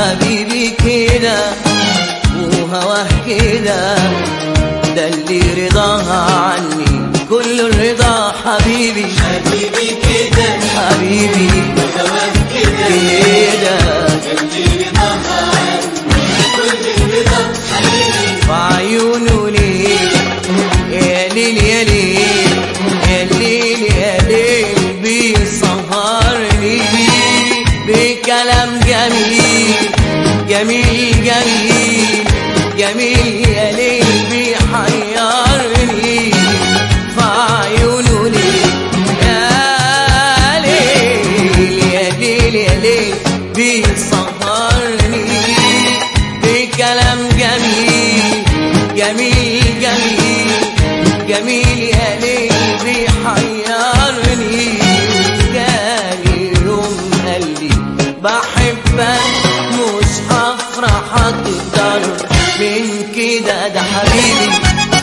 حبيبي كده وهواه كده ده اللي رضاها عني كل الرضا حبيبي حبيبي كده حبيبي وهواك كده كده قلبي رضاها عني كل الرضا حبيبي وعيونه ليه يا ليل يا ليل يا ليل يا ليل بيسهرني بكلام جميل جميل جميل جميل يا ليل بيحيرني فعيونه ليه يا ليل يا ليل يا ليل بيسهرني بكلام جميل جميل جميل جميل يا ليل بيحيرني جاني يوم قال لي بحبك مش هفرح اكتر من كده ده حبيبي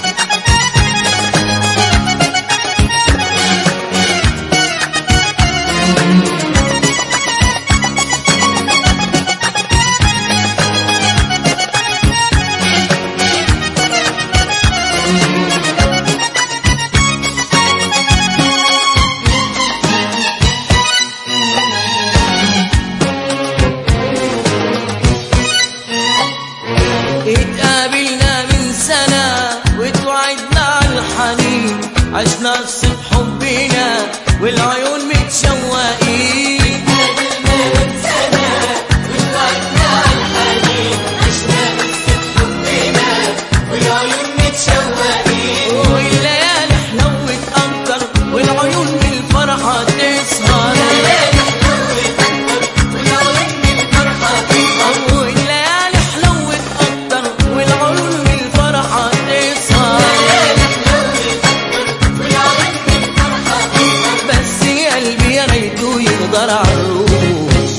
اتقابلنا من سنة وتوعدنا على الحنين عشنا قصة حبنا والعيون متشوقين والعيون متشوقين والليالي حلوت أكتر والعيون من الفرحة تسهر والليالي حلوت أكتر والعيون من الفرحة تسهر بس يا قلبي يا ريته يقدر عالروح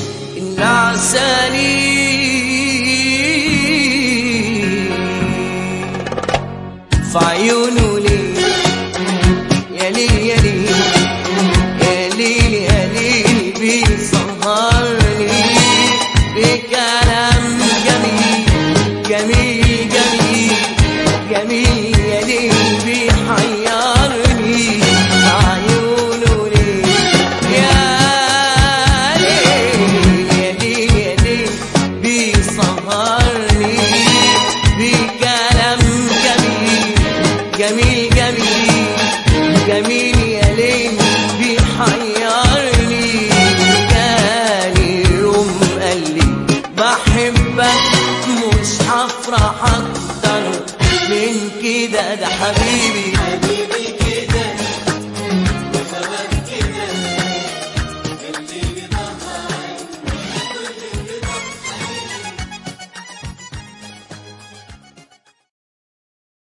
النعساني في عيونه ليه يا ليل يا ليل يا ليل يا ليل بيسهرني بكلام جميل جميل جميل جميل يا ليل بيحيرني عيونه ليه يا ليل يا ليل يا ليل بيسهرني بكلام جميل جميل جميل جميل يا ليل بيحيرني جاني يوم قال لي بحبك مش هفرح اكتر من كده ده حبيبي حبيبي